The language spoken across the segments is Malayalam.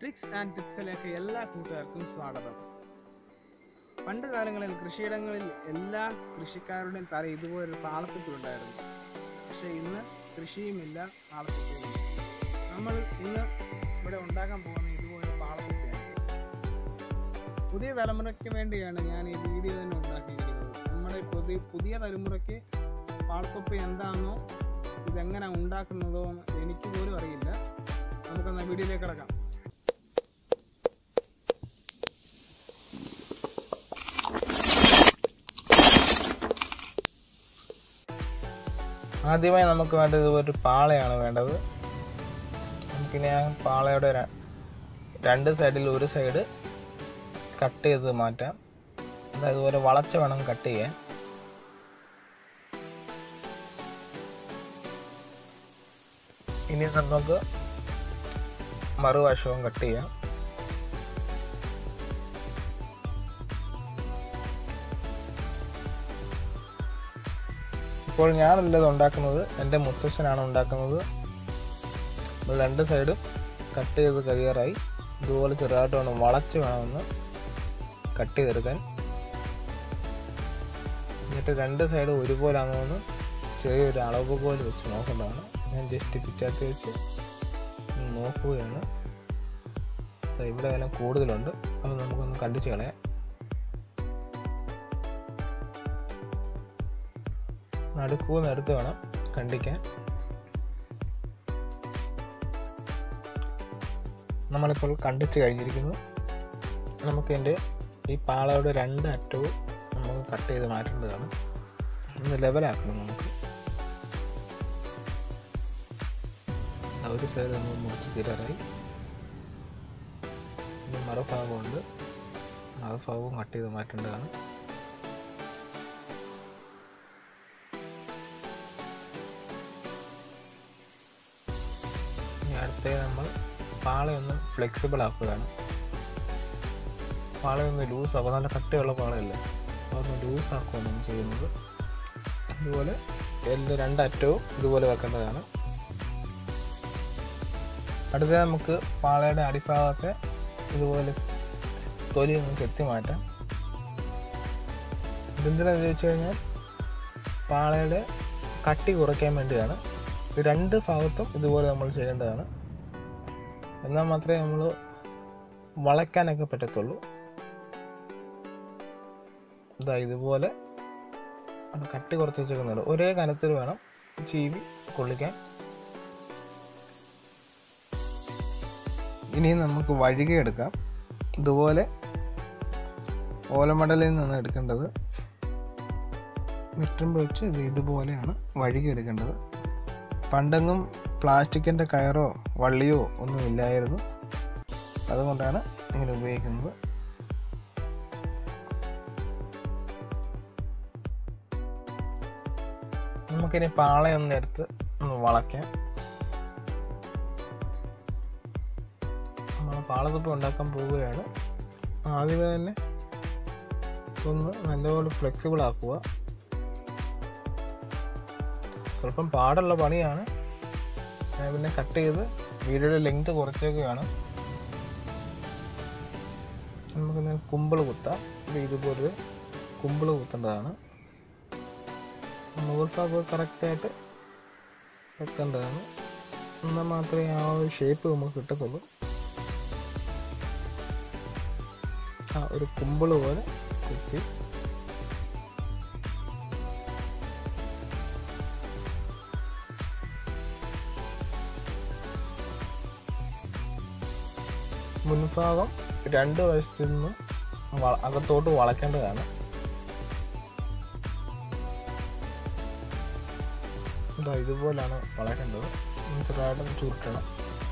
ട്രിക്സ് ആൻഡ് ടിപ്സിലേക്ക് എല്ലാ കൂട്ടുകാർക്കും സ്വാഗതം പണ്ട് കാലങ്ങളിൽ കൃഷിയിടങ്ങളിൽ എല്ലാ കൃഷിക്കാരുടെയും തല ഇതുപോലൊരു താളത്തിട്ടുണ്ടായിരുന്നു പക്ഷെ ഇന്ന് കൃഷിയുമില്ല താളത്തിട്ടുമില്ല നമ്മൾ ഇന്ന് ഇവിടെ ഉണ്ടാക്കാൻ പോകുന്ന ഇതുപോലെ താളത്തിട്ടാണ് പുതിയ തലമുറയ്ക്ക് വേണ്ടിയാണ് ഞാൻ ഈ വീഡിയോ തന്നെ ഉണ്ടാക്കിയിരിക്കുന്നത് നമ്മുടെ പുതിയ പുതിയ തലമുറയ്ക്ക് പാളത്തൊപ്പ് എന്താണെന്നോ ഇതെങ്ങനെ ഉണ്ടാക്കുന്നതോ എന്ന് എനിക്ക് പോലും അറിയില്ല നമുക്കെന്നാ വീഡിയോയിലേക്ക് കിടക്കാം ആദ്യമായി നമുക്ക് വേണ്ടത് ഒരു പാളയാണ് വേണ്ടത് നമുക്കിനി ആ പാളയുടെ ര- രണ്ട് സൈഡിൽ ഒരു സൈഡ് കട്ട് ചെയ്ത് മാറ്റാം അത് അതുപോലെ വളച്ച് വേണം കട്ട് ചെയ്യാൻ ഇനി നമുക്ക് മറുവശവും കട്ട് ചെയ്യാം ഇപ്പോൾ ഞാനല്ല ഇത് ഉണ്ടാക്കുന്നത് എൻ്റെ മുത്തശ്ശനാണ് ഉണ്ടാക്കുന്നത് അപ്പോൾ രണ്ട് സൈഡും കട്ട് ചെയ്ത് കഴിയാറായി ഇതുപോലെ ചെറുതായിട്ട് വേണം വളച്ച് വേണമെന്ന് കട്ട് ചെയ്തെടുക്കാൻ എന്നിട്ട് രണ്ട് സൈഡ് ഒരുപോലാണെന്ന് ചെറിയൊരു അളവ് പോലെ വെച്ച് നോക്കേണ്ടതാണ് ഞാൻ ജസ്റ്റ് പിച്ചാത്തി വെച്ച് നോക്കുകയാണ് ദാ ഇവിടെ വില കൂടുതലുണ്ട് അത് നമുക്കൊന്ന് കണ്ടിച്ച് കളയാം നടുക്കൂന്ന് എടുത്ത് വേണം കണ്ടിക്കാൻ നമ്മളിപ്പോൾ കണ്ടിച്ച് കഴിഞ്ഞിരിക്കുന്നു നമുക്ക് എൻ്റെ ഈ പാളയുടെ രണ്ട് അറ്റവും നമുക്ക് കട്ട് ചെയ്ത് മാറ്റേണ്ടതാണ് ഒന്ന് ലെവലാക്കണം നമുക്ക് ആ ഒരു സൈഡ് നമ്മൾ മുറിച്ച് തീരാറായി ഇനി മറുഭാഗമുണ്ട് മറുഭാഗവും കട്ട് ചെയ്ത് മാറ്റേണ്ടതാണ് ഇനി അടുത്തത് നമ്മൾ പാളയൊന്ന് ഫ്ലെക്സിബിൾ ആക്കുകയാണ് പാളയൊന്ന് ലൂസ് ആക്കുക നല്ല കട്ടിയുള്ള പാളയല്ലേ അതൊന്ന് ലൂസ് ആക്കുകയാണ് നമ്മൾ ചെയ്യുന്നത് ഇതുപോലെ എല്ലാ രണ്ടറ്റവും ഇതുപോലെ വെക്കേണ്ടതാണ് അടുത്തത് നമുക്ക് പാളയുടെ അടിഭാഗത്തെ ഇതുപോലെ തൊലി ഒന്ന് കെത്തി മാറ്റാം ഇതെന്തിനാന്ന് ചോദിച്ചു കഴിഞ്ഞാൽ പാളയുടെ കട്ടി കുറയ്ക്കാൻ വേണ്ടിയാണ് ഇത് രണ്ട് ഭാഗത്തും ഇതുപോലെ നമ്മൾ ചെയ്യേണ്ടതാണ് എന്നാൽ മാത്രമേ നമ്മൾ വളയ്ക്കാനൊക്കെ പറ്റത്തുള്ളൂ ഇതാ ഇതുപോലെ അത് കട്ടി കുറച്ച് വെച്ചേക്കുന്നുണ്ട് ഒരേ കനത്തിൽ വേണം ചീവി കൊള്ളിക്കാൻ ഇനി നമുക്ക് വഴിക എടുക്കാം ഇതുപോലെ ഓലമടലിൽ നിന്ന് എടുക്കേണ്ടത് വെട്ടുമ്പ് വെച്ച് ഇത് ഇതുപോലെയാണ് വഴിക എടുക്കേണ്ടത് പണ്ടെങ്ങും പ്ലാസ്റ്റിക്കിൻ്റെ കയറോ വള്ളിയോ ഒന്നും ഇല്ലായിരുന്നു അതുകൊണ്ടാണ് ഇങ്ങനെ ഉപയോഗിക്കുന്നത് നമുക്കിനി പാളയൊന്ന് എടുത്ത് ഒന്ന് വളയ്ക്കാം നമ്മൾ പാളത്തുപ്പ് ഉണ്ടാക്കാൻ പോവുകയാണ് ആദ്യമേ തന്നെ ഒന്ന് നല്ലപോലെ ഫ്ലെക്സിബിൾ ആക്കുക സ്വല്പം പാടുള്ള പണിയാണ് ഞാൻ പിന്നെ കട്ട് ചെയ്ത് വീഡിയോയുടെ ലെങ്ത് കുറച്ചൊക്കെയാണ് നമുക്ക് കുമ്പിൾ കുത്താം ഇത് ഇതുപോലെ കുമ്പിൾ കുത്തേണ്ടതാണ് മുകൾ ഭാഗം കറക്റ്റായിട്ട് വെക്കേണ്ടതാണ് എന്നാൽ മാത്രമേ ആ ഒരു ഷേപ്പ് നമുക്ക് കിട്ടത്തുള്ളൂ ആ ഒരു കുമ്പിൾ പോലെ കുത്തി മുൻഭാഗം രണ്ട് വശത്തു നിന്നും വള- അകത്തോട്ട് വളയ്ക്കേണ്ടതാണ് ഇതാ ഇതുപോലാണ് വളയ്ക്കേണ്ടത് ഒന്ന് ചെറുതായിട്ടൊന്ന് ചുരുട്ടണം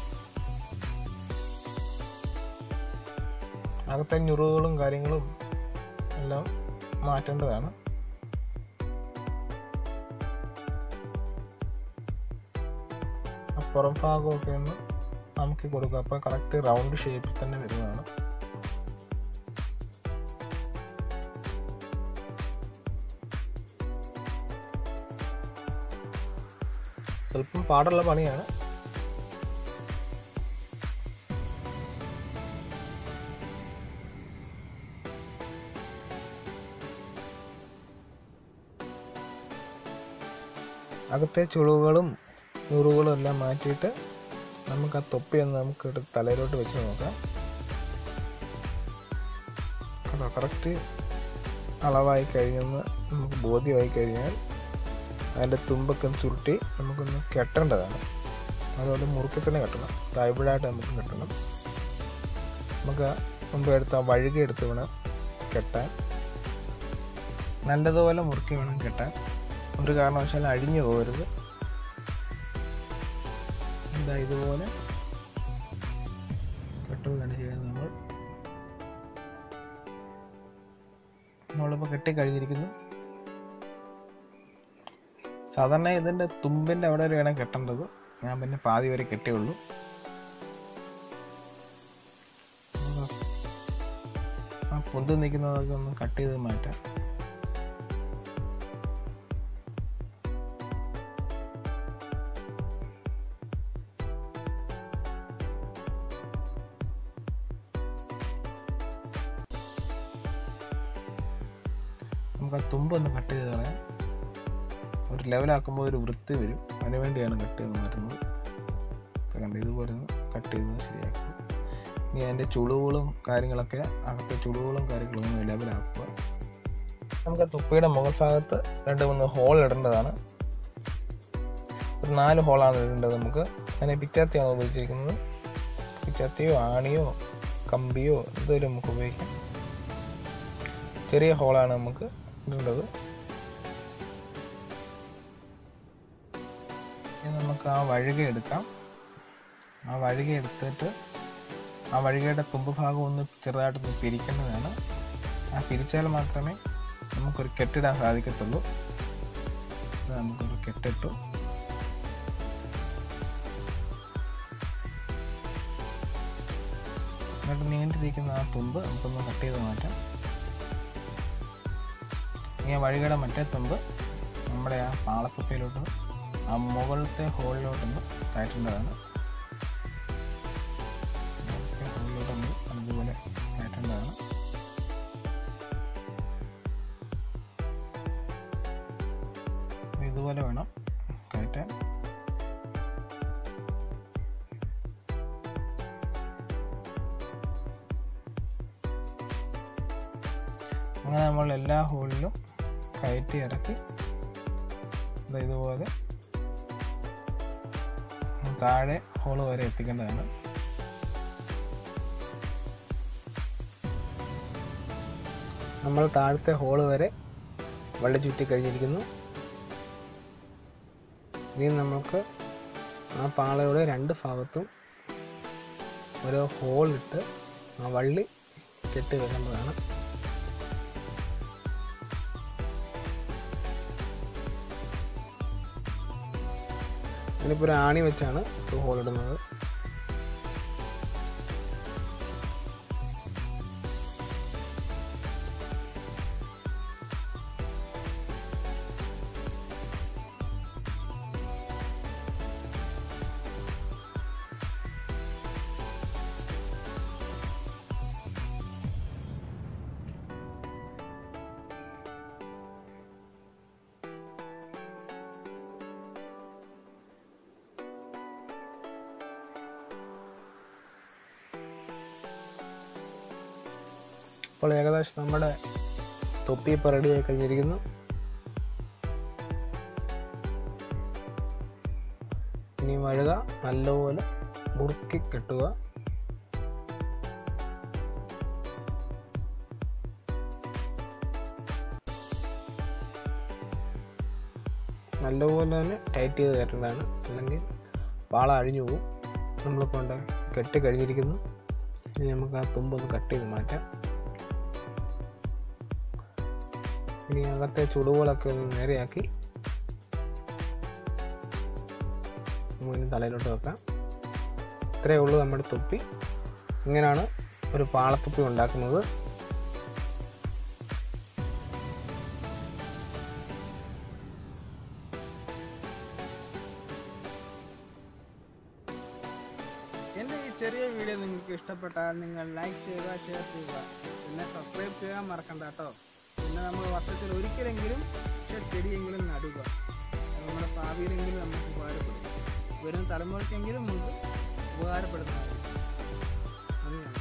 അകത്തെ ഞുറുകളും കാര്യങ്ങളും എല്ലാം മാറ്റേണ്ടതാണ് ആ പുറം ഭാഗമൊക്കെ ഒന്ന് നമുക്ക് കൊടുക്കുക അപ്പോൾ കറക്റ്റ് റൗണ്ട് ഷേപ്പിൽ തന്നെ വരുന്നതാണ് സ്വല്പം പാടുള്ള പണിയാണ് അകത്തെ ചുളിവുകളും ഞുറുകളും എല്ലാം മാറ്റിയിട്ട് നമുക്ക് ആ തൊപ്പി ഒന്ന് നമുക്ക് എടുത്ത് തലയിലോട്ട് വെച്ച് നോക്കാം കണ്ടോ കറക്റ്റ് അളവായി കഴിഞ്ഞെന്ന് നമുക്ക് ബോധ്യമായി കഴിഞ്ഞാൽ അതിൻ്റെ തുമ്പൊക്കെ ഒന്ന് ചുരുട്ടി നമുക്കൊന്ന് കെട്ടേണ്ടതാണ് അതുപോലെ മുറുക്കി തന്നെ കെട്ടണം തായ്പിഴായിട്ട് നമുക്ക് കെട്ടണം നമുക്ക് മുമ്പ് എടുത്ത ആ വഴുകി എടുത്ത് വേണം കെട്ടാൻ നല്ലതുപോലെ മുറുക്കി വേണം കെട്ടാൻ ഒരു കാരണവശാലും അഴിഞ്ഞു പോകരുത് എന്താ ഇതുപോലെ കെട്ടുകയാണ് ചെയ്യുന്നത് നമ്മൾ നമ്മളിപ്പോൾ കെട്ടി കഴിഞ്ഞിരിക്കുന്നു സാധാരണ ഇതിൻ്റെ തുമ്പിൻ്റെ അവിടെ വരെയാണ് കെട്ടേണ്ടത് ഞാൻ പിന്നെ പാതി വരെ കെട്ടിയുള്ളൂ ആ പൊന്ത് നിൽക്കുന്നതൊക്കെ ഒന്ന് കട്ട് ചെയ്ത് മാറ്റാം നമുക്ക് ആ തുമ്പ് ഒന്ന് കട്ട് ചെയ്ത് കളയാം ഒരു ലെവലാക്കുമ്പോൾ ഒരു വൃത്തി വരും അതിന് വേണ്ടിയാണ് കട്ട് ചെയ്ത് മാറ്റുന്നത് ഇത് കണ്ട് ഇതുപോലെ ഒന്ന് കട്ട് ചെയ്ത് ശരിയാക്കുക ഇനി അതിൻ്റെ ചുളിവുകളും കാര്യങ്ങളൊക്കെ അകത്തെ ചുളിവുകളും കാര്യങ്ങളും ഒന്ന് ലെവലാക്കുക നമുക്ക് ആ തുപ്പിയുടെ മുകൾ ഭാഗത്ത് രണ്ട് മൂന്ന് ഹോൾ ഇടേണ്ടതാണ് ഒരു നാല് ഹോളാണ് ഇടേണ്ടത് നമുക്ക് അതിനെ പിച്ചാത്തിയാണ് ഉപയോഗിച്ചിരിക്കുന്നത് പിച്ചാത്തിയോ ആണിയോ കമ്പിയോ എന്തെങ്കിലും നമുക്ക് ഉപയോഗിക്കാം ചെറിയ ഹോളാണ് നമുക്ക് ഇടേണ്ടത് ഇനി നമുക്ക് ആ വഴുക എടുക്കാം ആ വഴുക എടുത്തിട്ട് ആ വഴുകയുടെ തുമ്പ് ഭാഗം ഒന്ന് ചെറുതായിട്ടൊന്ന് പിരിക്കേണ്ടതാണ് ആ പിരിച്ചാൽ മാത്രമേ നമുക്കൊരു കെട്ടിടാൻ സാധിക്കത്തുള്ളൂ ഇത് നമുക്കൊരു കെട്ടിട്ടു എന്നിട്ട് നീണ്ടിരിക്കുന്ന ആ തുമ്പ് നമുക്കൊന്ന് കട്ട് ചെയ്ത് മാറ്റാം ഇനി ആ വഴികയുടെ മറ്റേ തുമ്പ് നമ്മുടെ ആ പാളത്തുപ്പയിലോട്ട് ആ മുകളിലത്തെ ഹോളിലോട്ടൊന്ന് കയറ്റേണ്ടതാണ് മുകളിലത്തെ ഹോളിലോട്ടൊന്ന് അതുപോലെ കയറ്റേണ്ടതാണ് അപ്പൊ ഇതുപോലെ വേണം കയറ്റാൻ അങ്ങനെ നമ്മൾ എല്ലാ ഹോളിലും കയറ്റി ഇറക്കി ദാ ഇതുപോലെ താഴെ ഹോള് വരെ എത്തിക്കേണ്ടതാണ് നമ്മൾ താഴത്തെ ഹോള് വരെ വള്ളി ചുറ്റി കഴിഞ്ഞിരിക്കുന്നു ഇനി നമുക്ക് ആ പാളയുടെ രണ്ട് ഭാഗത്തും ഓരോ ഹോൾ ഇട്ട് ആ വള്ളി കെട്ടി വെക്കേണ്ടതാണ് ഇതിലിപ്പോൾ ഒരു ആണി വെച്ചാണ് ഹോൾ ഇടുന്നത് അപ്പോൾ ഏകദേശം നമ്മുടെ തൊപ്പി ഇപ്പോൾ റെഡി ആയി കഴിഞ്ഞിരിക്കുന്നു ഇനി വഴുക നല്ലപോലെ മുറുക്കി കെട്ടുക നല്ലപോലെ തന്നെ ടൈറ്റ് ചെയ്ത് കയറ്റേണ്ടതാണ് അല്ലെങ്കിൽ പാള അഴിഞ്ഞു പോകും നമ്മളിപ്പോൾ ഉണ്ട് കെട്ടി കഴിഞ്ഞിരിക്കുന്നു ഇനി നമുക്ക് ആ തുമ്പൊന്ന് കട്ട് ചെയ്ത് മാറ്റാം ഇനി അകത്തെ ചുടുകളൊക്കെ ഒന്ന് നേരെയാക്കി നമുക്ക് തലയിലോട്ട് വെക്കാം ഇത്രയേ ഉള്ളൂ നമ്മുടെ തൊപ്പി ഇങ്ങനെയാണ് ഒരു പാളത്തൊപ്പി ഉണ്ടാക്കുന്നത് എൻ്റെ ഈ ചെറിയ വീഡിയോ നിങ്ങൾക്ക് ഇഷ്ടപ്പെട്ടാൽ നിങ്ങൾ ലൈക്ക് ചെയ്യുക ഷെയർ ചെയ്യുക പിന്നെ സബ്സ്ക്രൈബ് ചെയ്യാൻ മറക്കണ്ട കേട്ടോ പിന്നെ നമ്മൾ വർഷത്തിൽ ഒരിക്കലെങ്കിലും പക്ഷെ ചെടിയെങ്കിലും നടുക നമ്മുടെ ഭാവിയിലെങ്കിലും നമുക്ക് ഉപകാരപ്പെടും വരും തലമുറയ്ക്കെങ്കിലും നമുക്ക് ഉപകാരപ്പെടുന്നതാണ് അത് ഞാൻ